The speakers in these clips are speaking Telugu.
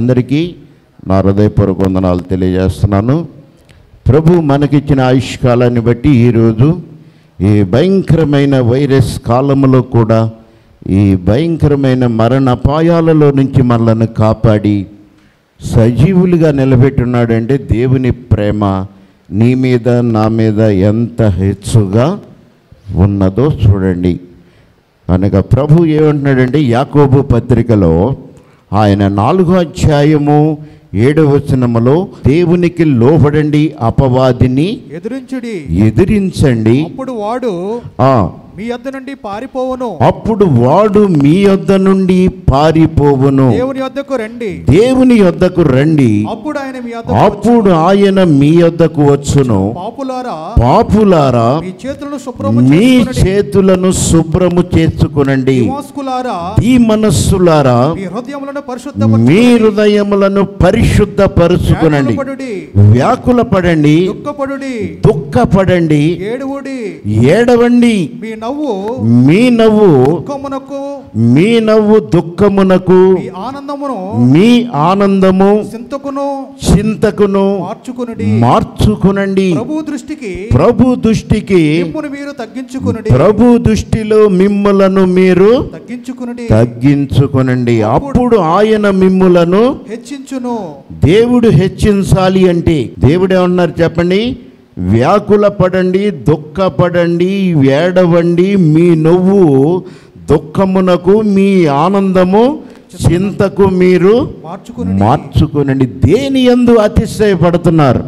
అందరికీ నా హృదయపూర్వక వందనాలు తెలియజేస్తున్నాను ప్రభు మనకిచ్చిన ఆయుష్కాలాన్ని బట్టి ఈరోజు ఈ భయంకరమైన వైరస్ కాలంలో కూడా ఈ భయంకరమైన మరణ అపాయాలలో నుంచి మనలను కాపాడి సజీవులుగా నిలబెట్టున్నాడంటే దేవుని ప్రేమ నీ మీద నా మీద ఎంత హెచ్చుగా ఉన్నదో చూడండి కనుక ప్రభు ఏమంటున్నాడంటే యాకోబు పత్రికలో ఆయన నాలుగో అధ్యాయము ఏడవ వచనములో దేవునికి లోబడండి అపవాదిని ఎదురించుడి ఎదిరించండి అప్పుడు వాడు ఆ మీ యొద్ద నుండి పారిపోవును అప్పుడు వాడు మీ యొద్ద నుండి పారిపోవును దేవుని యొద్దకు రండి దేవుని యొద్దకు రండి అప్పుడు ఆయన మీ యొద్ద అప్పుడు ఆయన మీ యొద్దకు వచ్చును పాపులారా పాపులారా మీ చేతులను శుభ్రము మీ చేసుకొనుడి. చేతులను శుభ్రము చేసుకునండి నివాసుకులారా ఈ మనస్సులారా మీ హృదయములను పరిశుద్ధ మీ హృదయములను పరిశుద్ధపరుచుకునండి వ్యాకులపడుడి వ్యాకుల పడండి దుఃఖపడుడి దుఃఖపడండి ఏడువుడి ఏడవండి మీ నవ్వు మీ నవ్వు దుఃఖమునకు మీ నవ్వు దుఃఖమునకు మీ ఆనందమును మీ ఆనందము చింతకును చింతకును మార్చుకునుడి మార్చుకునండి ప్రభు దృష్టికి ప్రభు దృష్టికి మిమ్మును మీరు తగ్గించుకునుడి ప్రభు దృష్టిలో మిమ్ములను మీరు తగ్గించుకునుడి తగ్గించుకునండి అప్పుడు ఆయన మిమ్ములను హెచ్చించును దేవుడు హెచ్చించాలి అంటే దేవుడు ఏమన్నారు చెప్పండి వ్యాకుల పడండి దుఃఖపడండి ఏడవండి మీ నవ్వు దుఃఖమునకు మీ ఆనందము చింతకు మీరు మార్చుకునుడి మార్చుకునండి దేని యందు అతిశయపడుతున్నారు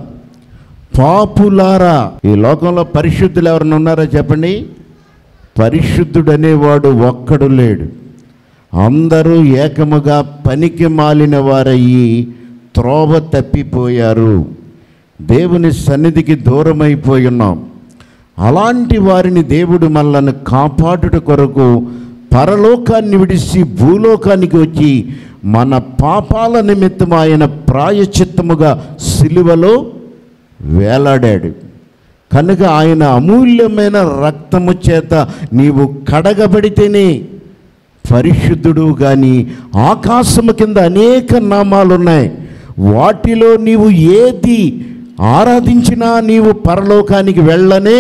పాపులారా ఈ లోకంలో పరిశుద్ధులు ఎవరైనా ఉన్నారా చెప్పండి పరిశుద్ధుడు అనేవాడు ఒక్కడు లేడు అందరూ ఏకముగా పనికి మాలిన వారయ్యి త్రోవ తప్పిపోయారు దేవుని సన్నిధికి దూరమైపోయి ఉన్నాం అలాంటి వారిని దేవుడు మనల్ని కాపాడుట కొరకు పరలోకాన్ని విడిచి భూలోకానికి వచ్చి మన పాపాల నిమిత్తం ఆయన ప్రాయచిత్తముగా సిలువలో వేలాడాడు కనుక ఆయన అమూల్యమైన రక్తము చేత నీవు కడగబడితేనే పరిశుద్ధుడు కానీ ఆకాశము కింద అనేక నామాలు ఉన్నాయి వాటిలో నీవు ఏది ఆరాధించినా నీవు పరలోకానికి వెళ్ళనే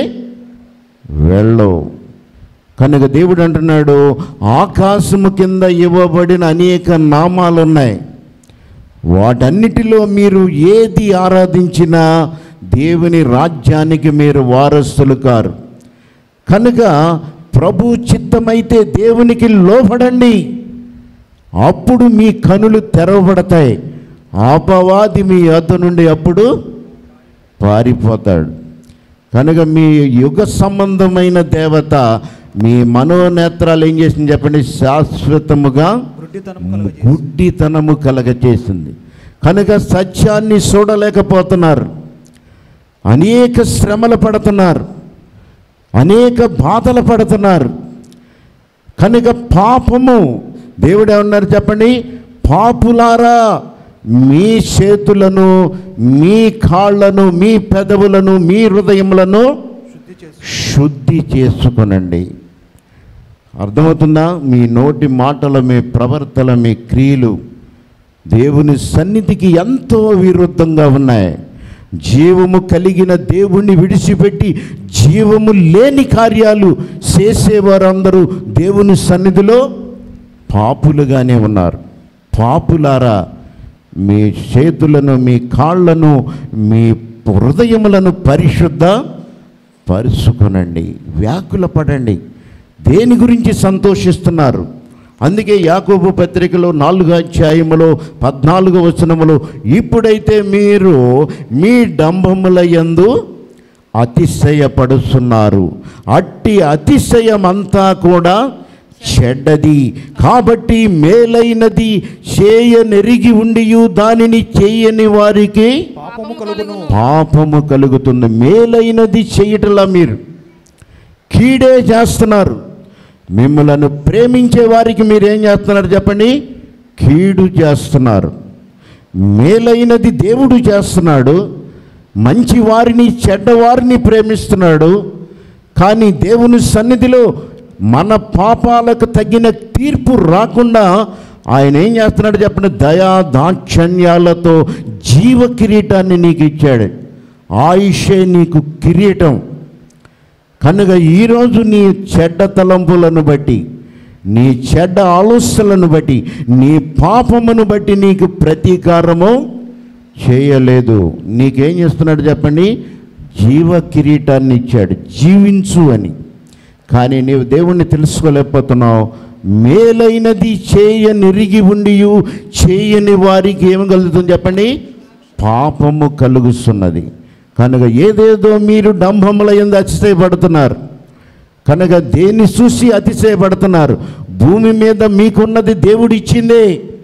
వెళ్ళవు కనుక దేవుడు అంటున్నాడు ఆకాశము కింద ఇవ్వబడిన అనేక నామాలు ఉన్నాయి వాటన్నిటిలో మీరు ఏది ఆరాధించినా దేవుని రాజ్యానికి మీరు వారసులు కారు కనుక ప్రభు చిత్తమైతే దేవునికి లోపడండి అప్పుడు మీ కనులు తెరవబడతాయి ఆపవాది మీ యొద్ద నుండి అప్పుడు పారిపోతాడు కనుక మీ యుగ సంబంధమైన దేవత మీ మనోనేత్రాలు ఏం చేసింది చెప్పండి శాశ్వతముగా వృద్ధితనం కలుగజేసి గుడ్డితనము కలగచేసింది కనుక సత్యాన్ని చూడలేకపోతున్నారు అనేక శ్రమలు పడుతున్నారు అనేక బాధలు పడుతున్నారు కనుక పాపము దేవుడు ఏమన్నారు చెప్పండి పాపులారా మీ చేతులను మీ కాళ్ళను మీ పెదవులను మీ హృదయములను శుద్ధి చేసి శుద్ధి చేసుకొనండి అర్థమవుతుందా మీ నోటి మాటలు మీ ప్రవర్తన మీ క్రియలు దేవుని సన్నిధికి ఎంతో విరుద్ధంగా ఉన్నాయి జీవము కలిగిన దేవుణ్ణి విడిచిపెట్టి జీవము లేని కార్యాలు చేసేవారందరూ దేవుని సన్నిధిలో పాపులుగానే ఉన్నారు పాపులారా మీ చేతులను మీ కాళ్ళను మీ హృదయములను పరిశుద్ధ పరుచుకొనండి వ్యాకుల పడండి దేని గురించి సంతోషిస్తున్నారు అందుకే యాకోబు పత్రికలో నాలుగో అధ్యాయములో పద్నాలుగో వచనములో ఇప్పుడైతే మీరు మీ డంబముల యందు అతిశయపడుతున్నారు అట్టి అతిశయమంతా కూడా చెడ్డది కాబట్టి మేలైనది చేయనెరిగి ఉండియు దానిని చేయని వారికి పాపము కలుగును పాపము కలుగుతుంది మేలైనది చేయటలా మీరు కీడే చేస్తున్నారు మిమ్మలను ప్రేమించే వారికి మీరు ఏం చేస్తున్నారు చెప్పండి కీడు చేస్తున్నారు మేలైనది దేవుడు చేస్తున్నాడు మంచి వారిని చెడ్డవారిని ప్రేమిస్తున్నాడు కానీ దేవుని సన్నిధిలో మన పాపాలకు తగిన తీర్పు రాకుండా ఆయన ఏం చేస్తున్నాడు చెప్పండి దయా దాక్షణ్యాలతో జీవ కిరీటాన్ని నీకు ఇచ్చాడు ఆయుషే నీకు కిరీటం కనుక ఈరోజు నీ చెడ్డ తలంపులను బట్టి నీ చెడ్డ ఆలోచనలను బట్టి నీ పాపమును బట్టి నీకు ప్రతీకారము చేయలేదు నీకేం చేస్తున్నాడు చెప్పండి జీవ కిరీటాన్ని ఇచ్చాడు జీవించు అని కానీ నీవు దేవుణ్ణి తెలుసుకోలేకపోతున్నావు మేలైనది చేయనిరిగి ఉండి చేయని వారికి ఏమి కలుగుతుంది చెప్పండి పాపము కలుగుతున్నది కనుక ఏదేదో మీరు డంభముల ఎందు అతిశయపడుతున్నారు కనుక దేన్ని చూసి అతిశయపడుతున్నారు భూమి మీద మీకున్నది దేవుడు ఇచ్చిందే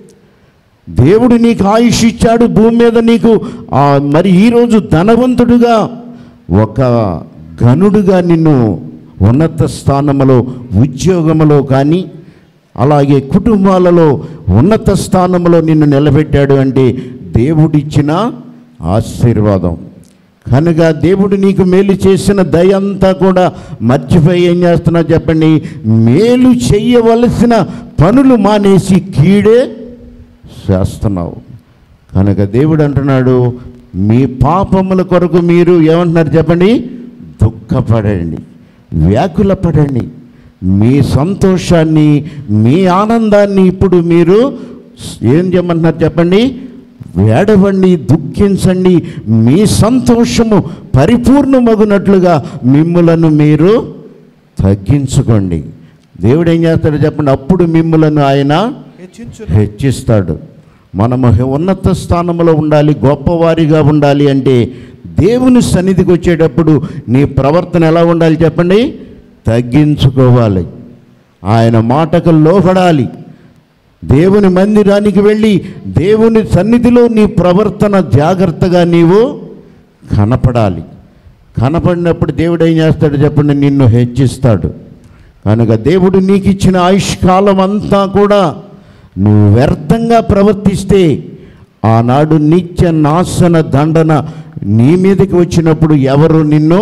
దేవుడు నీకు ఆయుష్ ఇచ్చాడు భూమి మీద నీకు ఆ, మరి ఈరోజు ధనవంతుడుగా ఒక ఘనుడుగా నిన్ను ఉన్నత స్థానములో ఉద్యోగములో కానీ అలాగే కుటుంబాలలో ఉన్నత స్థానంలో నిన్ను నిలబెట్టాడు అంటే దేవుడిచ్చిన ఆశీర్వాదం కనుక దేవుడు నీకు మేలు చేసిన దయ అంతా కూడా మర్చిపోయి ఏం చేస్తున్నా చెప్పండి మేలు చెయ్యవలసిన పనులు మానేసి కీడే చేస్తున్నావు కనుక దేవుడు అంటున్నాడు మీ పాపముల కొరకు మీరు ఏమంటున్నారు చెప్పండి దుఃఖపడండి వ్యాకులపడండి మీ సంతోషాన్ని మీ ఆనందాన్ని ఇప్పుడు మీరు ఏం చేయమంటున్నారు చెప్పండి వేడవండి దుఃఖించండి మీ సంతోషము పరిపూర్ణమగునట్లుగా మిమ్ములను మీరు తగ్గించుకోండి దేవుడు ఏం చేస్తాడో చెప్పండి అప్పుడు మిమ్ములను ఆయన హెచ్చించు హెచ్చిస్తాడు మనము హె- ఉన్నత స్థానంలో ఉండాలి గొప్పవారిగా ఉండాలి అంటే దేవుని సన్నిధికి వచ్చేటప్పుడు నీ ప్రవర్తన ఎలా ఉండాలి చెప్పండి తగ్గించుకోవాలి ఆయన మాటకు లోపడాలి దేవుని మందిరానికి వెళ్ళి దేవుని సన్నిధిలో నీ ప్రవర్తన జాగ్రత్తగా నీవు కనపడాలి కనపడినప్పుడు దేవుడు ఏం చేస్తాడు చెప్పండి నిన్ను హెచ్చిస్తాడు కనుక దేవుడు నీకు ఇచ్చిన ఆయుష్కాలం అంతా కూడా నువ్వు వ్యర్థంగా ప్రవర్తిస్తే ఆనాడు నిత్య నాశన దండన నీ మీదకి వచ్చినప్పుడు ఎవరు నిన్ను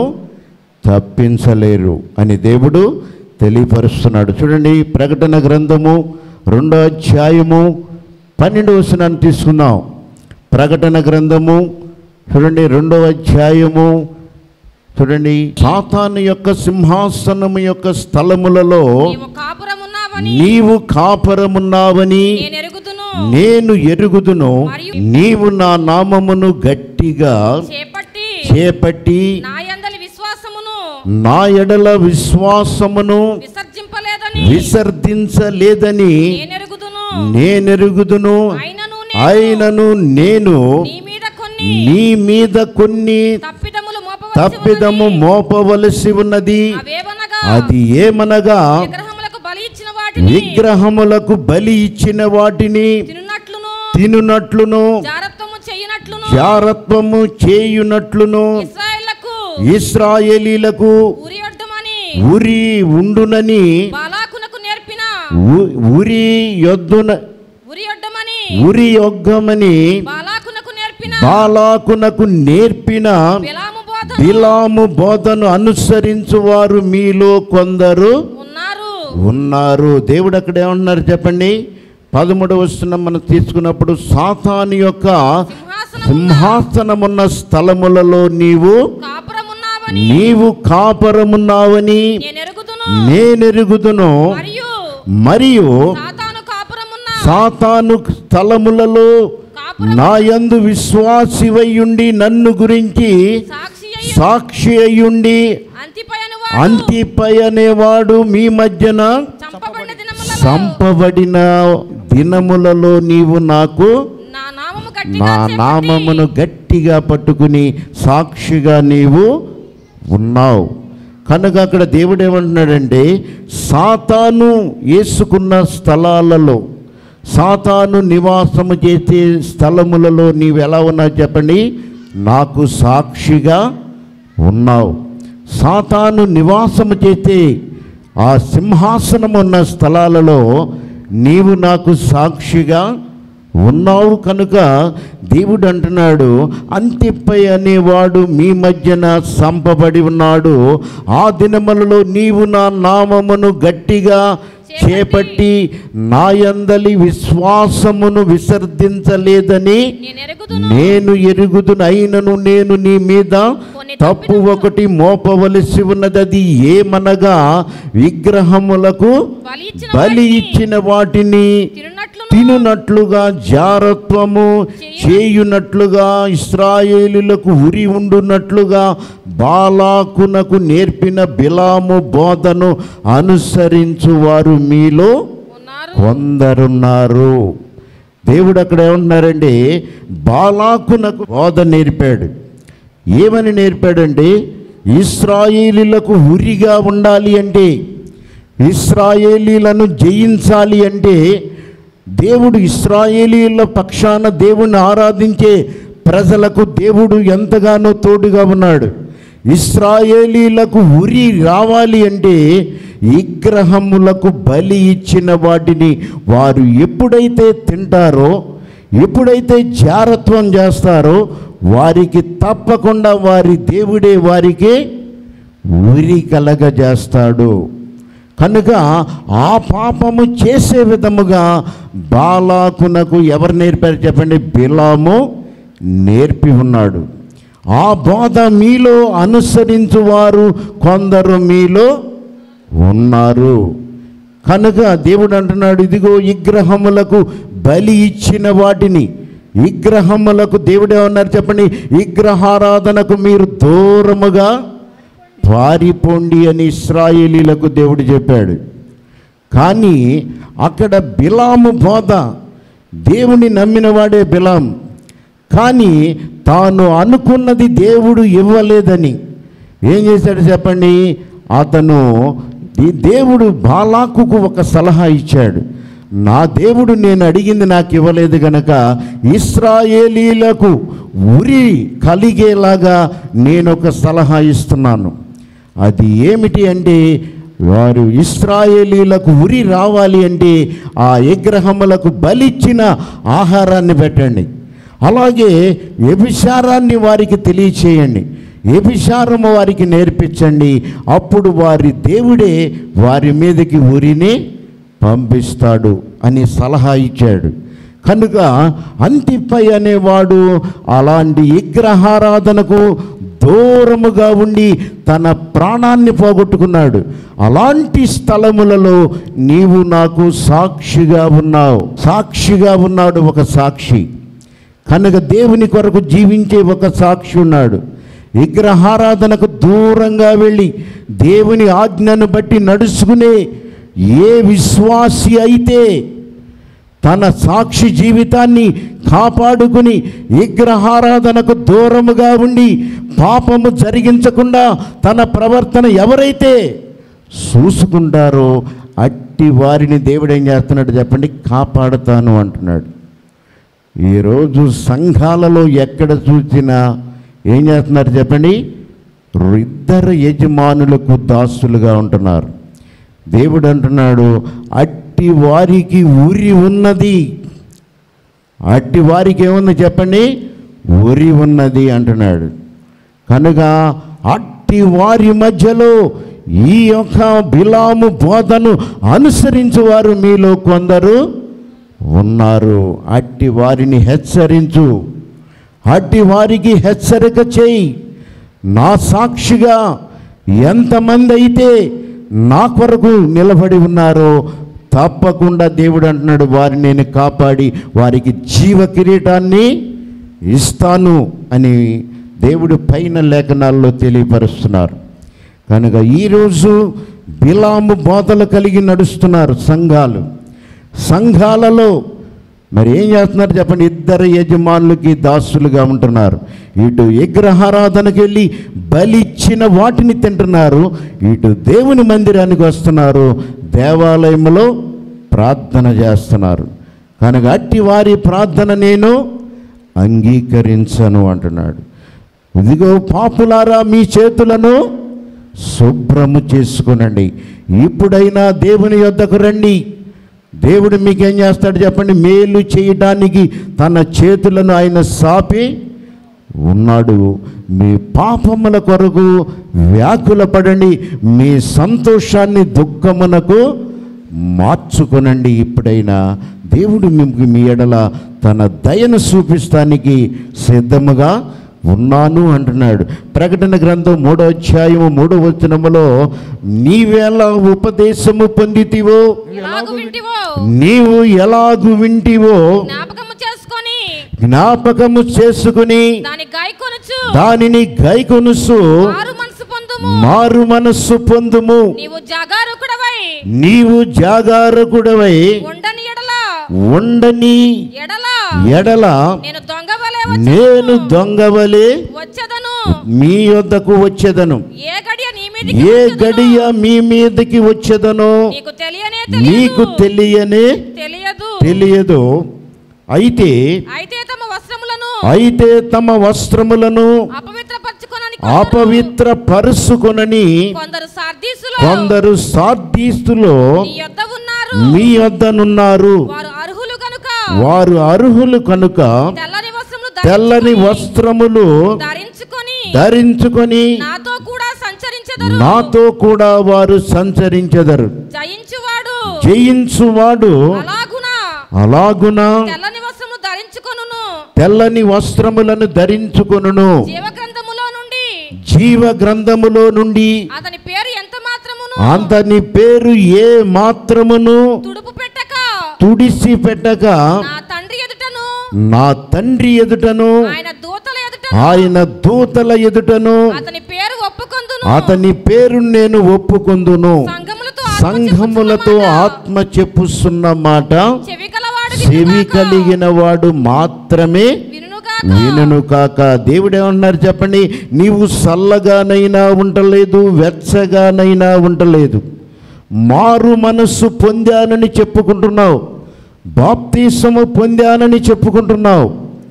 తప్పించలేరు అని దేవుడు తెలియపరుస్తున్నాడు చూడండి ప్రకటన గ్రంథము రెండో అధ్యాయము పన్నెండవ వచనాన్ని తీసుకుందాం ప్రకటన గ్రంథము చూడండి రెండవ అధ్యాయము చూడండి సాతాను యొక్క సింహాసనము యొక్క స్థలములలో నీవు కాపురమున్నావని నీవు కాపరమున్నావని నేను ఎరుగుదును నేను ఎరుగుదును మరియు నీవు నా నామమును గట్టిగా చేపట్టి చేపట్టి నా యందలి విశ్వాసమును నా ఎడల విశ్వాసమును విసర్జింపలేదని విసర్జించలేదని నేను ఎరుగుదును నేనెరుగుదును అయినను అయినను నేను నీ మీద కొన్ని నీ మీద కొన్ని తప్పిదములు మోపవలసి తప్పిదము ఉన్నది. మోపవలసి ఉన్నది అవేవనగా అది ఏమనగా విగ్రహములకు బలి ఇచ్చిన వాటిని విగ్రహములకు బలి ఇచ్చిన వాటిని తినున్నట్లును తినునట్లును జారత్వము చేయనట్లును జారత్వము చేయునట్లును ఇస్రాయేళ్లకు ఇస్రాయేలీలకు ఉరి అడ్డమని ఉరి ఉండునని బాలాకునకు నేర్పిన ఉ- ఉరి యొద్దున ఉరి అడ్డమని ఉరి యొగ్గమని బాలాకునకు నేర్పిన బాలాకునకు నేర్పిన బిలాము బోధ బిలాము బోధను అనుసరించువారు మీలో కొందరు ఉన్నారు ఉన్నారు దేవుడు అక్కడ ఏమంటున్నారు చెప్పండి పదమూడు వస్తున్న మనం తీసుకున్నప్పుడు సాతాను యొక్క సింహాసనం సింహాసనమున్న స్థలములలో నీవు కాపురమున్నావని నీవు కాపరమున్నావని నేను ఎరుగుదును నేనెరుగుదును మరియు మరియు సాతాను కాపురమున్న సాతాను స్థలములలో కాపురం నా యందు విశ్వాసివయ్యుండి నన్ను గురించి సాక్షి అయి సాక్షి అయ్యుండి అంతిపయను అంతిపై అనేవాడు మీ మధ్యన చంపబడిన దినములలో చంపబడిన దినములలో నీవు నాకు నా నామము నా గట్టిగా చేపట్టి నామమును గట్టిగా పట్టుకుని సాక్షిగా నీవు ఉన్నావు కనుక అక్కడ దేవుడు ఏమంటున్నాడంటే సాతాను వేసుకున్న స్థలాలలో సాతాను నివాసము చేసే స్థలములలో నీవు ఎలా ఉన్నావు చెప్పండి నాకు సాక్షిగా ఉన్నావు సాతాను నివాసము చేసే ఆ సింహాసనం ఉన్న స్థలాలలో నీవు నాకు సాక్షిగా ఉన్నావు కనుక దేవుడు అంటున్నాడు అంతిపై అనేవాడు మీ మధ్యన సంపబడి ఉన్నాడు ఆ దినములలో నీవు నా నామమును గట్టిగా చేపట్టి నాయందలి విశ్వాసమును విసర్జించలేదని నేను ఎరుగుదును నేను ఎరుగుదును అయినను నేను నీ మీద తప్పు ఒకటి మోపవలసి ఉన్నది అది ఏమనగా విగ్రహములకు బలి ఇచ్చిన బలి వాటిని ఇచ్చిన వాటిని తినున్నట్లును తినునట్లుగా జారత్వము చేయునట్లుగా ఇస్రాయేలులకు ఉరి ఉండునట్లుగా బాలాకునకు నేర్పిన బిలాము బోధను అనుసరించు వారు మీలో ఉన్నారు కొందరున్నారు దేవుడు అక్కడ ఏమంటున్నారండి బాలాకునకు బోధ నేర్పాడు ఏమని నేర్పాడండి ఇస్రాయేలీలకు ఉరిగా ఉండాలి అంటే ఇస్రాయేలీలను జయించాలి అంటే దేవుడు ఇస్రాయేలీల పక్షాన దేవుణ్ణి ఆరాధించే ప్రజలకు దేవుడు ఎంతగానో తోడుగా ఉన్నాడు ఇస్రాయేలీలకు ఉరి రావాలి అంటే విగ్రహములకు బలి ఇచ్చిన వాటిని వారు ఎప్పుడైతే తింటారో ఎప్పుడైతే జారత్వం చేస్తారో వారికి తప్పకుండా వారి దేవుడే వారికి ఉరి కలగజేస్తాడు కనుక ఆ పాపము చేసే విధముగా బాలాకునకు ఎవరు నేర్పారు చెప్పండి బిలాము నేర్పి ఉన్నాడు ఆ బోధ మీలో అనుసరించువారు కొందరు మీలో ఉన్నారు కనుక దేవుడు అంటున్నాడు ఇదిగో విగ్రహములకు బలి ఇచ్చిన వాటిని విగ్రహములకు దేవుడే ఉన్నారు చెప్పండి విగ్రహారాధనకు మీరు దూరముగా పారిపోండి అని ఇస్రాయేలీలకు దేవుడు చెప్పాడు కానీ అక్కడ బిలాము బోధ దేవుని నమ్మిన వాడే బిలాం కానీ తాను అనుకున్నది దేవుడు ఇవ్వలేదని ఏం చేశాడు చెప్పండి అతను ఈ దేవుడు బాలాకుకు ఒక సలహా ఇచ్చాడు నా దేవుడు నేను అడిగింది నాకు ఇవ్వలేదు గనక ఇస్రాయేలీలకు ఉరి కలిగేలాగా నేను ఒక సలహా ఇస్తున్నాను అది ఏమిటి అంటే వారు ఇస్రాయేలీలకు ఉరి రావాలి అంటే ఆ విగ్రహములకు బలిచ్చిన ఆహారాన్ని పెట్టండి అలాగే వ్యభిచారాన్ని వారికి తెలియచేయండి వ్యభిచారము వారికి నేర్పించండి అప్పుడు వారి దేవుడే వారి మీదకి ఉరిని పంపిస్తాడు అని సలహా ఇచ్చాడు కనుక అంతిపై అనేవాడు అలాంటి విగ్రహారాధనకు దూరముగా ఉండి తన ప్రాణాన్ని పోగొట్టుకున్నాడు అలాంటి స్థలములలో నీవు నాకు సాక్షిగా ఉన్నావు సాక్షిగా ఉన్నాడు ఒక సాక్షి కనుక దేవుని కొరకు జీవించే ఒక సాక్షి ఉన్నాడు విగ్రహారాధనకు దూరంగా వెళ్ళి దేవుని ఆజ్ఞను బట్టి నడుచుకునే ఏ విశ్వాసి అయితే తన సాక్షి జీవితాన్ని కాపాడుకుని విగ్రహారాధనకు దూరముగా ఉండి పాపము జరిగించకుండా తన ప్రవర్తన ఎవరైతే చూసుకుంటారో అట్టి వారిని దేవుడు ఏం చేస్తున్నాడు చెప్పండి కాపాడుతాను అంటున్నాడు ఈరోజు సంఘాలలో ఎక్కడ చూసినా ఏం చేస్తున్నారు చెప్పండి ఇద్దరు యజమానులకు దాసులుగా ఉంటున్నారు దేవుడు అంటున్నాడు అట్టి వారికి ఉరి ఉన్నది అట్టి వారికి ఏముంది చెప్పండి ఉరి ఉన్నది అంటున్నాడు కనుక అట్టి వారి మధ్యలో ఈ యొక్క బిలాము బోధను అనుసరించువారు మీలో కొందరు ఉన్నారు అట్టి వారిని హెచ్చరించు అట్టి వారికి హెచ్చరిక చేయి నా సాక్షిగా ఎంతమంది అయితే నా కొరకు నిలబడి ఉన్నారో తప్పకుండా దేవుడు అంటున్నాడు వారిని నేను కాపాడి వారికి జీవ కిరీటాన్ని ఇస్తాను అని దేవుడు పైన లేఖనాల్లో తెలియపరుస్తున్నారు కనుక ఈరోజు బిలాము బోధలు కలిగి నడుస్తున్నారు సంఘాలు సంఘాలలో మరి ఏం చేస్తున్నారు చెప్పండి ఇద్దరు యజమానులకి దాసులుగా ఉంటున్నారు ఇటు విగ్రహారాధనకి వెళ్ళి బలిచ్చిన వాటిని తింటున్నారు ఇటు దేవుని మందిరానికి వస్తున్నారు దేవాలయంలో ప్రార్థన చేస్తున్నారు కనుక అట్టి వారి ప్రార్థన నేను అంగీకరించను అంటున్నాడు ఇదిగో పాపులారా మీ చేతులను శుభ్రము చేసుకునండి ఇప్పుడైనా దేవుని యొద్దకు రండి దేవుడు మీకేం చేస్తాడు చెప్పండి మేలు చేయడానికి తన చేతులను ఆయన సాపి ఉన్నాడు మీ పాపముల కొరకు వ్యాకుల పడండి మీ సంతోషాన్ని దుఃఖమునకు మార్చుకొనండి ఇప్పుడైనా దేవుడు మీకు మీ ఎడల తన దయను చూపిస్తానికి సిద్ధముగా ఉన్నాను అంటున్నాడు ప్రకటన గ్రంథం మూడో అధ్యాయము మూడో వచనములో నీవేలా ఉపదేశము పొందితివో ఎలాగు వింటివో నీవు ఎలాగు వింటివో జ్ఞాపకము చేసుకొని జ్ఞాపకము చేసుకుని దాని గాయకొనుచు దానిని గైకొనుసు మారు మనసు పొందుము మారు మనస్సు పొందుము నీవు జాగారుకుడవై నీవు జాగారకుడవై ఉండని ఎడల ఉండని ఎడల ఎడల నేను దొంగ వలె నేను దొంగవలే వచ్చేదను మీ యొద్దకు వచ్చేదను ఏ గడియ నీ మీదికి ఏ వచ్చెదను? గడియ మీ మీదకి వచ్చేదనో నీకు తెలియనే నీకు తెలియదు తెలియనే తెలియదు తెలియదు అయితే అయితే తమ వస్త్రములను అయితే తమ వస్త్రములను అపవిత్రపరచుకొనని అపవిత్ర పరుసుకొనని కొందరు సార్దీసులో కొందరు సార్దీస్తులో నీ యొద్ద ఉన్నారు మీ వద్దనున్నారు వారు అర్హులు కనుక వారు అర్హులు కనుక తెల్లని వస్త్రములు తెల్లని ధరించుకొని- వస్త్రములు ధరించుకొని ధరించుకొని నాతో కూడా సంచరించెదరు నాతో కూడా వారు సంచరించెదరు జయించువాడు జయించువాడు అలాగున అలాగున తెల్లని వస్త్రము ధరించుకొనును తెల్లని వస్త్రములను ధరించుకొనును జీవ గ్రంథములో నుండి జీవ గ్రంథములో నుండి అతని పేరు ఎంత మాత్రమును అతని పేరు ఏ మాత్రమును తుడుపు పెట్టక తుడిసి పెట్టక నా తండ్రి ఎదుటను నా తండ్రి ఎదుటను ఆయన దూతల ఎదుటను ఆయన దూతల ఎదుటను అతని పేరు ఒప్పుకొందును అతని పేరు నేను ఒప్పుకుందును సంఘములతో సంఘములతో ఆత్మ చెప్పుస్తున్న మాట చెవి గలవాడు చెవి కలిగిన వాడు మాత్రమే వినుగా వినను కాక దేవుడు ఏమన్నారు చెప్పండి నీవు చల్లగానైనా ఉండలేదు వెచ్చగానైనా ఉండలేదు మారు మనస్సు పొందానని చెప్పుకుంటున్నావు బాప్తీసము పొందానని చెప్పుకుంటున్నావు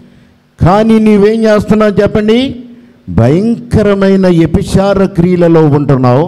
కానీ నీవేం చేస్తున్నావు చెప్పండి భయంకరమైన వ్యభిచార క్రియలలో ఉంటున్నావు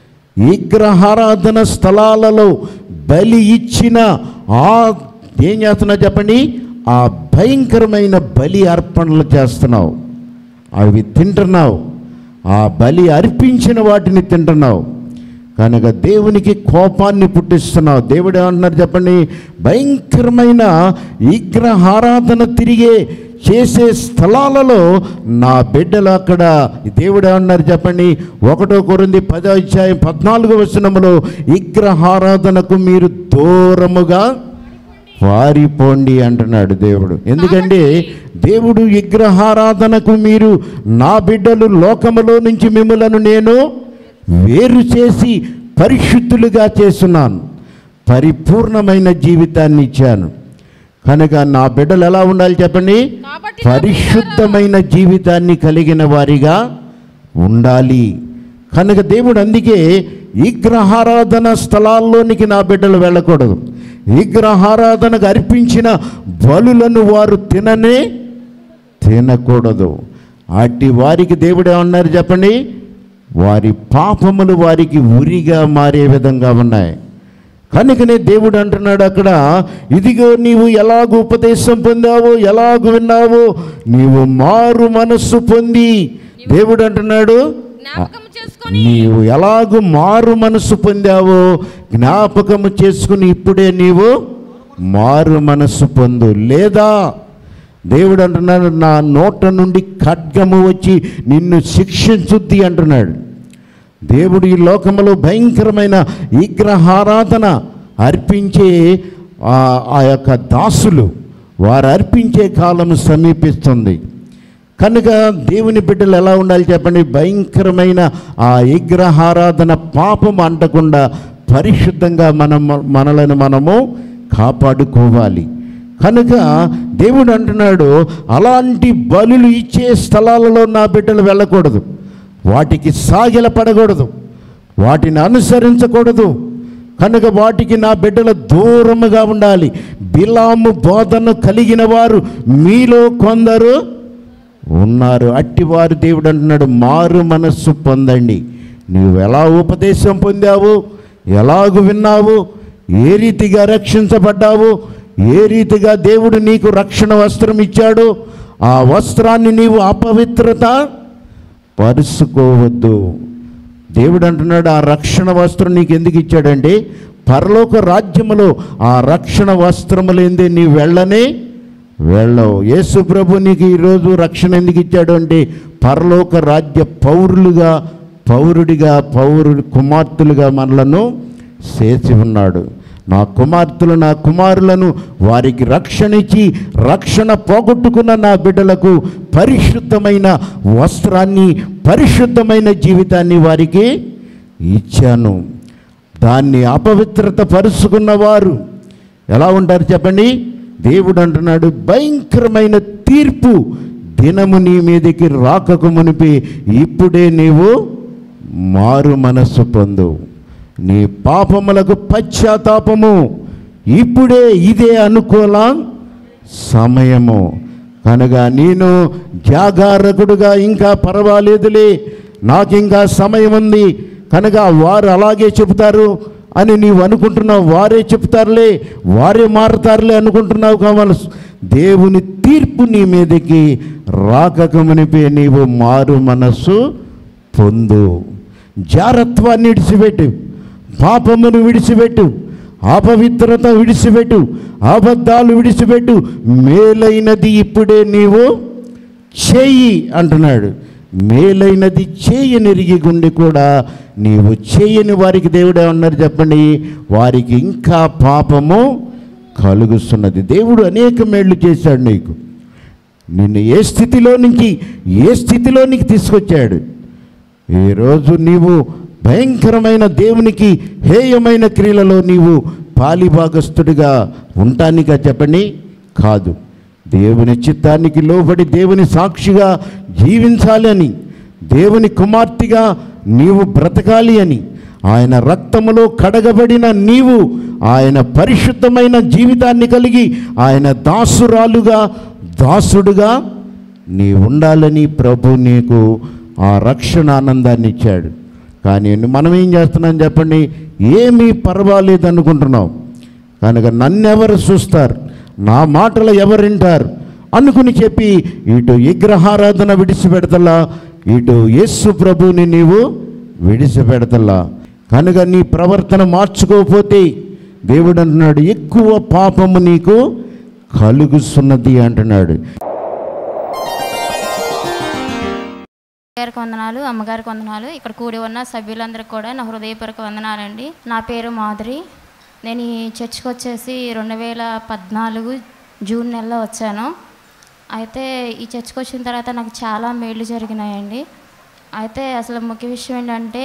విగ్రహారాధన స్థలాలలో బలి ఇచ్చిన ఆ ఏం చేస్తున్నావు చెప్పండి ఆ భయంకరమైన బలి అర్పణలు చేస్తున్నావు అవి తింటున్నావు ఆ బలి అర్పించిన వాటిని తింటున్నావు కనుక దేవునికి కోపాన్ని పుట్టిస్తున్నావు దేవుడు ఏమంటున్నారు చెప్పండి భయంకరమైన విగ్రహారాధన తిరిగే చేసే స్థలాలలో నా బిడ్డలు అక్కడ దేవుడు ఏమన్నారు చెప్పండి ఒకటో కొరింది పదో అధ్యాయం పద్నాలుగో వచనములో విగ్రహారాధనకు మీరు దూరముగా పారిపోండి అంటున్నాడు దేవుడు ఎందుకంటే దేవుడు విగ్రహారాధనకు మీరు నా బిడ్డలు లోకములో నుంచి మిమ్మలను నేను వేరు చేసి పరిశుద్ధులుగా చేస్తున్నాను పరిపూర్ణమైన జీవితాన్ని ఇచ్చాను కనుక నా బిడ్డలు ఎలా ఉండాలి చెప్పండి కాబట్టి పరిశుద్ధమైన జీవితాన్ని కలిగిన వారిగా ఉండాలి కనుక దేవుడు అందుకే విగ్రహారాధన స్థలాల్లోనికి నా బిడ్డలు వెళ్ళకూడదు విగ్రహారాధనకు అర్పించిన బలులను వారు తిననే తినకూడదు అట్టి వారికి దేవుడు ఏమన్నారు చెప్పండి వారి పాపములు వారికి ఉరిగా మారే విధంగా ఉన్నాయి కనుకనే దేవుడు అంటున్నాడు అక్కడ ఇదిగో నీవు ఎలాగ ఉపదేశం పొందావో ఎలాగ విన్నావో నీవు మారు మనస్సు పొంది దేవుడు అంటున్నాడు జ్ఞాపకం చేసుకొని నీవు ఎలాగూ మారు మనసు పొందావో జ్ఞాపకము చేసుకుని ఇప్పుడే నీవు మారు మనస్సు పొందు లేదా దేవుడు అంటున్నాడు నా నోట నుండి ఖడ్గము వచ్చి నిన్ను శిక్షించుద్ది అంటున్నాడు దేవుడు ఈ లోకములో భయంకరమైన విగ్రహారాధన అర్పించే ఆ ఆ యొక్క దాసులు వారు అర్పించే కాలం సమీపిస్తుంది కనుక దేవుని బిడ్డలు ఎలా ఉండాలి చెప్పండి భయంకరమైన ఆ విగ్రహారాధన పాపం అంటకుండా పరిశుద్ధంగా మనం మనలను మనము కాపాడుకోవాలి కనుక దేవుడు అంటున్నాడు అలాంటి బలులు ఇచ్చే స్థలాలలో నా బిడ్డలు వెళ్ళకూడదు వాటికి సాగిల పడకూడదు వాటిని అనుసరించకూడదు కనుక వాటికి నా బిడ్డల దూరముగా ఉండాలి బిలాము బోధన కలిగిన వారు మీలో కొందరు ఉన్నారు అట్టివారు దేవుడు అంటున్నాడు మారు మనస్సు పొందండి నీవు ఎలా ఉపదేశం పొందావు ఎలాగు విన్నావు ఏ రీతిగా రక్షించబడ్డావు ఏ రీతిగా దేవుడు నీకు రక్షణ వస్త్రం ఇచ్చాడు ఆ వస్త్రాన్ని నీవు అపవిత్రత పరుచుకోవద్దు దేవుడు అంటున్నాడు ఆ రక్షణ వస్త్రం నీకు ఎందుకు ఇచ్చాడంటే పరలోక రాజ్యములో ఆ రక్షణ వస్త్రములేందే నీ వెళ్ళనే వెళ్ళవు యేసు ప్రభు నీకు ఈరోజు రక్షణ ఎందుకు ఇచ్చాడు అంటే పరలోక రాజ్య పౌరులుగా పౌరుడిగా పౌరుడి కుమార్తెలుగా మనలను చేసి ఉన్నాడు నా కుమార్తెలు నా కుమారులను వారికి రక్షణ ఇచ్చి రక్షణ పోగొట్టుకున్న నా బిడ్డలకు పరిశుద్ధమైన వస్త్రాన్ని పరిశుద్ధమైన జీవితాన్ని వారికి ఇచ్చాను దాన్ని అపవిత్రత పరుచుకున్నవారు ఎలా ఉంటారు చెప్పండి దేవుడు అంటున్నాడు భయంకరమైన తీర్పు దినము నీ మీదకి రాకకు మునిపి ఇప్పుడే నీవు మారు మనస్సు పొందు నీ పాపములకు పశ్చాత్తాపము ఇప్పుడే ఇదే అనుకూల సమయము కనుక నేను జాగారకుడుగా ఇంకా పర్వాలేదులే నాకు ఇంకా సమయం ఉంది కనుక వారు అలాగే చెబుతారు అని నీవు అనుకుంటున్నావు వారే చెప్తారులే వారే మారుతారులే అనుకుంటున్నావు కావాలి దేవుని తీర్పు నీ మీదకి రాకకమునిపే నీవు మారు మనస్సు పొందు జారత్వాన్ని విడిచిపెట్టు పాపమును విడిచిపెట్టు అపవిత్రత విడిచిపెట్టు అబద్ధాలు విడిచిపెట్టు మేలైనది ఇప్పుడే నీవు చేయి అంటున్నాడు మేలైనది చేయనిరిగి గుండి కూడా నీవు చేయని వారికి దేవుడే ఉన్నారు చెప్పండి వారికి ఇంకా పాపము కలుగుతున్నది దేవుడు అనేక మేళ్ళు చేశాడు నీకు నిన్ను ఏ స్థితిలో నుంచి ఏ స్థితిలోనికి తీసుకొచ్చాడు ఈరోజు నీవు భయంకరమైన దేవునికి హేయమైన క్రియలలో నీవు పాలిభాగస్థుడిగా ఉంటానిగా చెప్పండి కాదు దేవుని చిత్తానికి లోబడి దేవుని సాక్షిగా జీవించాలి అని దేవుని కుమార్తెగా నీవు బ్రతకాలి అని ఆయన రక్తములో కడగబడిన నీవు ఆయన పరిశుద్ధమైన జీవితాన్ని కలిగి ఆయన దాసురాలుగా దాసుడుగా నీ ఉండాలని ప్రభు నీకు ఆ రక్షణ ఆనందాన్ని ఇచ్చాడు కానీ మనం ఏం చేస్తున్నాం చెప్పండి ఏమీ పర్వాలేదు అనుకుంటున్నాం కనుక నన్నెవరు చూస్తారు నా మాటలు ఎవరు వింటారు అనుకుని చెప్పి ఇటు విగ్రహారాధన విడిచిపెడతలా ఇటు యేసు ప్రభుని నీవు విడిచిపెడతలా కనుక నీ ప్రవర్తన మార్చుకోకపోతే దేవుడు అంటున్నాడు ఎక్కువ పాపము నీకు కలుగుతున్నది అంటున్నాడు గారికి వందనాలు అమ్మగారికి వందనాలు ఇక్కడ కూడి ఉన్న సభ్యులందరికీ కూడా నా హృదయపూర్వక వందనాలండి నా పేరు మాధురి నేను ఈ చర్చ్కి వచ్చేసి రెండు వేల పద్నాలుగు జూన్ నెలలో వచ్చాను అయితే ఈ చర్చ్కి వచ్చిన తర్వాత నాకు చాలా మేళ్ళు జరిగినాయండి అయితే అసలు ముఖ్య విషయం ఏంటంటే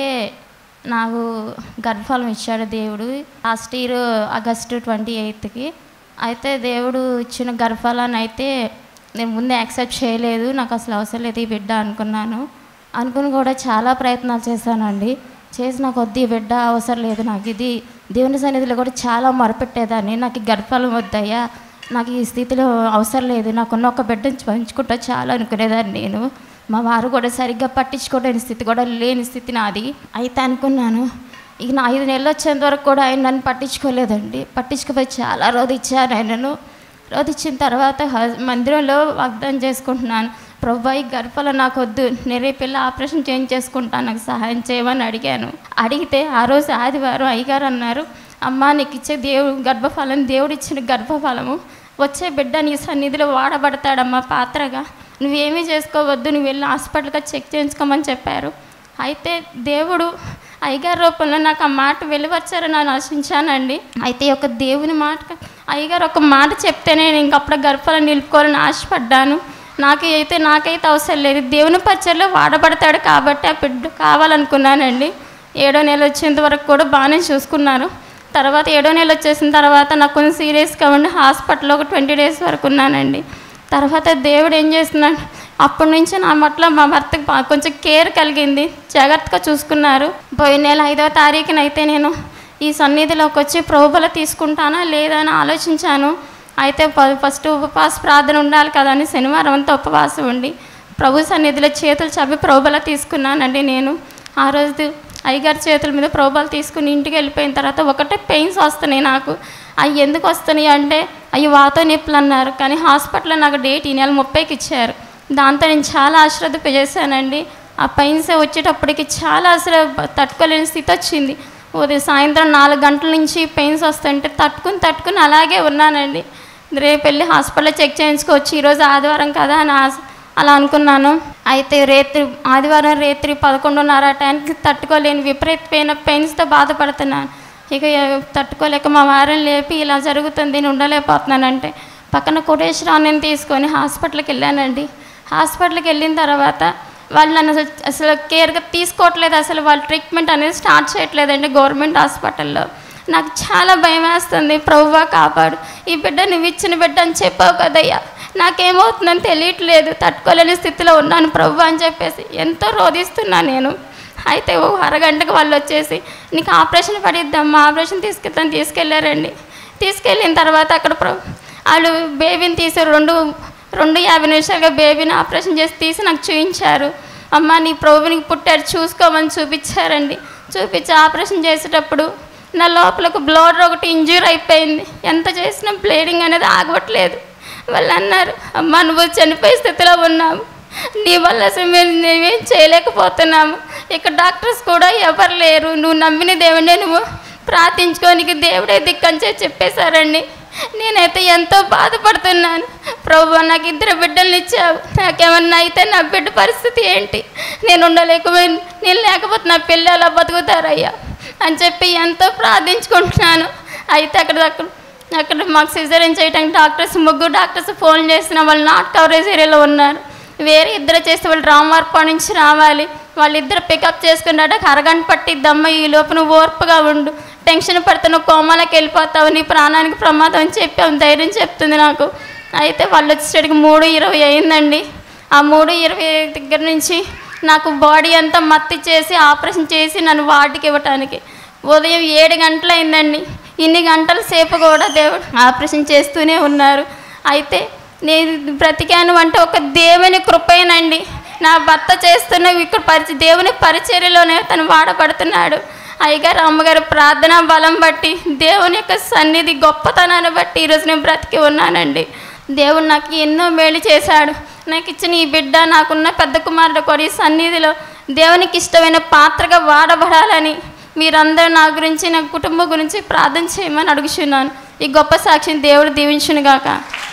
నాకు గర్భఫలం ఇచ్చాడు దేవుడు లాస్ట్ ఇయర్ ఆగస్టు ట్వంటీ ఎయిత్కి అయితే దేవుడు ఇచ్చిన గర్భఫలాన్ని అయితే నేను ముందే యాక్సెప్ట్ చేయలేదు నాకు అసలు అవసరం లేదు ఈ బిడ్డ అనుకున్నాను అనుకుని కూడా చాలా ప్రయత్నాలు చేశానండి చేసి నాకు వద్దు ఈ బిడ్డ అవసరం లేదు నాకు ఇది దేవుని సన్నిధిలో కూడా చాలా మొరపెట్టేదాన్ని నాకు ఈ గర్భఫలం వద్దయ్యా నాకు ఈ స్థితిలో అవసరం లేదు నాకున్న ఒక బిడ్డని పంచుకుంటా చాలా అనుకునేదాన్ని నేను మా వారు కూడా సరిగ్గా పట్టించుకోలేని స్థితి కూడా లేని స్థితి నాది అయితే అనుకున్నాను ఇక నా ఐదు నెలలు వచ్చేంత వరకు కూడా ఆయన నన్ను పట్టించుకోలేదండి పట్టించుకుపోయి చాలా రోజు ఇచ్చాను ఆయనను రోజు ఇచ్చిన తర్వాత హ- మందిరంలో వాగ్దానం చేసుకుంటున్నాను ప్రభు ఈ గర్భలో నాకు వద్దు నేను రేపు వెళ్ళి ఆపరేషన్ చేంజ్ చేసుకుంటాను నాకు సహాయం చేయమని అడిగాను అడిగితే ఆ రోజు ఆదివారం అయ్యగారు అన్నారు అమ్మా నీకు ఇచ్చే దేవుడు గర్భఫలం దేవుడు ఇచ్చిన గర్భఫలము వచ్చే బిడ్డ నీ సన్నిధిలో వాడబడతాడమ్మా పాత్రగా నువ్వేమీ చేసుకోవద్దు నువ్వు వెళ్ళి హాస్పిటల్గా చెక్ చేయించుకోమని చెప్పారు అయితే దేవుడు అయ్యగారి రూపంలో నాకు ఆ మాట వెలువచ్చారని నేను ఆశించానండి అయితే ఈ యొక్క దేవుని మాట అయ్యగారు ఒక మాట చెప్తేనే నేను ఇంకప్పుడు గర్భాలను నిలుపుకోవాలని ఆశపడ్డాను నాకు అయితే నాకైతే అవసరం లేదు దేవుని పచ్చల్లో వాడబడతాడు కాబట్టి ఆ బిడ్డ కావాలనుకున్నానండి ఏడో నెల వచ్చేంత వరకు కూడా బాగానే చూసుకున్నారు తర్వాత ఏడో నెల వచ్చేసిన తర్వాత నాకు కొంచెం సీరియస్గా ఉండి హాస్పిటల్లో ఒక ట్వంటీ డేస్ వరకు ఉన్నానండి తర్వాత దేవుడు ఏం చేస్తున్నాడు అప్పటి నుంచి నా పట్ల మా భర్తకు బా- కొంచెం కేర్ కలిగింది జాగ్రత్తగా చూసుకున్నారు పోయిన నెల ఐదవ తారీఖున అయితే నేను ఈ సన్నిధిలోకి వచ్చి ప్రోబల తీసుకుంటానా లేదా అని ఆలోచించాను అయితే ప- ఫస్ట్ ఉపవాస ప్రార్థన ఉండాలి కదా అని శనివారం అంతా ఉపవాసం ఉండి ప్రభు సన్నిధిలో చేతులు చప్పి ప్రోబల తీసుకున్నానండి నేను ఆ రోజు అయ్యగారి చేతుల మీద ప్రోబాలు తీసుకుని ఇంటికి వెళ్ళిపోయిన తర్వాత ఒకటే పెయిన్స్ వస్తున్నాయి నాకు అవి ఎందుకు వస్తున్నాయి అంటే అవి వాత నొప్పులు అన్నారు కానీ హాస్పిటల్లో నాకు డేట్ ఈ నెల ముప్పైకి ఇచ్చారు దాంతో నేను చాలా అశ్రద్ధ చేశానండి ఆ పెయిన్స్ వచ్చేటప్పటికి చాలా అసలు తట్టుకోలేని స్థితి వచ్చింది ఉదయం సాయంత్రం నాలుగు గంటల నుంచి పెయిన్స్ వస్తుంటే తట్టుకుని తట్టుకుని అలాగే ఉన్నానండి రేపు వెళ్ళి హాస్పిటల్లో చెక్ చేయించుకోవచ్చు ఈరోజు ఆదివారం కదా అని ఆశ అలా అనుకున్నాను అయితే రేత్రి ఆదివారం రేత్రి పదకొండున్నర ఆ టైంకి తట్టుకోలేని విపరీతమైన పెయిన్స్తో బాధపడుతున్నాను ఇక ఎ- తట్టుకోలేక మా వారిని లేపి ఇలా జరుగుతుంది నేను ఉండలేకపోతున్నానంటే పక్కన కోటేశ్వరావుని తీసుకొని హాస్పిటల్కి వెళ్ళానండి హాస్పిటల్కి వెళ్ళిన తర్వాత వాళ్ళు నన్ను అసలు అసలు కేర్గా తీసుకోవట్లేదు అసలు వాళ్ళు ట్రీట్మెంట్ అనేది స్టార్ట్ చేయట్లేదండి గవర్నమెంట్ హాస్పిటల్లో నాకు చాలా భయం వేస్తుంది ప్రభువా కాపాడు ఈ బిడ్డ నువ్వు ఇచ్చిన బిడ్డ అని చెప్పావు కదయ్యా నాకేమవుతుందని తెలియట్లేదు తట్టుకోలేని స్థితిలో ఉన్నాను ప్రభు అని చెప్పేసి ఎంతో రోధిస్తున్నా నేను అయితే ఓ అరగంటకు వాళ్ళు వచ్చేసి నీకు ఆపరేషన్ పడిద్దామా ఆపరేషన్ తీసుకెళ్తాను తీసుకెళ్ళారండి తీసుకెళ్ళిన తర్వాత అక్కడ ప్ర- వాళ్ళు బేబీని తీసి రెండు రెండు యాభై నిమిషాలుగా బేబీని ఆపరేషన్ చేసి తీసి నాకు చూపించారు అమ్మ నీ ప్రభునికి పుట్టాడు చూసుకోమని చూపించారండి చూపించి ఆపరేషన్ చేసేటప్పుడు నా లోపలకు బ్లడ్ ఒకటి ఇంజ్యూర్ అయిపోయింది ఎంత చేసినా బ్లీడింగ్ అనేది ఆగవట్లేదు వాళ్ళు అన్నారు అమ్మ నువ్వు చనిపోయే స్థితిలో ఉన్నావు నీ వల్ల అసలు మేము మేమేం చేయలేకపోతున్నాము ఇక్కడ డాక్టర్స్ కూడా ఎవరు లేరు నువ్వు నమ్మిన దేవుడే నువ్వు ప్రార్థించుకోనికి దేవుడే దిక్కని చెప్పి చెప్పేశారండి నేనైతే ఎంతో బాధపడుతున్నాను ప్రభు నాకు ఇద్దరు బిడ్డల్ని ఇచ్చావు నాకేమన్నా అయితే నా బిడ్డ పరిస్థితి ఏంటి నేను ఉండలేకపోయి నేను లేకపోతే నా పిల్లలు ఎలా బతుకుతారయ్యా అని చెప్పి ఎంతో ప్రార్థించుకుంటున్నాను అయితే అక్కడ అక్కడ అక్కడ మాకు సిజరీన్ చేయడానికి డాక్టర్స్ ముగ్గురు డాక్టర్స్ ఫోన్ చేసిన వాళ్ళు నాట్ కవరేజ్ ఏరియాలో ఉన్నారు వేరే ఇద్దరు చేస్తే వాళ్ళు రామవార్ప నుంచి రావాలి వాళ్ళిద్దరు పికప్ చేసుకున్నాక అరగంట పట్టిద్దమ్మ ఈ లోపు నువ్వు ఓర్పుగా ఉండు టెన్షన్ పడితే నువ్వు కోమాలకు వెళ్ళిపోతావు నీ ప్రాణానికి ప్రమాదం అని చెప్పి ఆమె ధైర్యం చెప్తుంది నాకు అయితే వాళ్ళు వచ్చేసరికి మూడు ఇరవై అయిందండి ఆ మూడు ఇరవై దగ్గర నుంచి నాకు బాడీ అంతా మత్తి చేసి ఆపరేషన్ చేసి నన్ను వార్డుకి ఇవ్వటానికి ఉదయం ఏడు గంటలు అయిందండి ఇన్ని గంటల సేపు కూడా దేవుడు ఆపరేషన్ చేస్తూనే ఉన్నారు అయితే నేను బ్రతికాను అంటే ఒక దేవుని కృపేనండి నా భర్త చేస్తున్న ఇక్కడ పరిచ దేవుని పరిచర్యలోనే తను వాడబడుతున్నాడు అయ్యగారు అమ్మగారు ప్రార్థనా బలం బట్టి దేవుని యొక్క సన్నిధి గొప్పతనాన్ని బట్టి ఈరోజు నేను బ్రతికి ఉన్నానండి దేవుడు నాకు ఎన్నో మేలు చేశాడు నాకు ఇచ్చిన ఈ బిడ్డ నాకున్న పెద్ద కుమారుడు కూడా ఈ సన్నిధిలో దేవునికి ఇష్టమైన పాత్రగా వాడబడాలని మీరందరూ నా గురించి నా కుటుంబం గురించి ప్రార్థన చేయమని అడుగుచున్నాను ఈ గొప్ప సాక్షిని దేవుడు దీవించునుగాక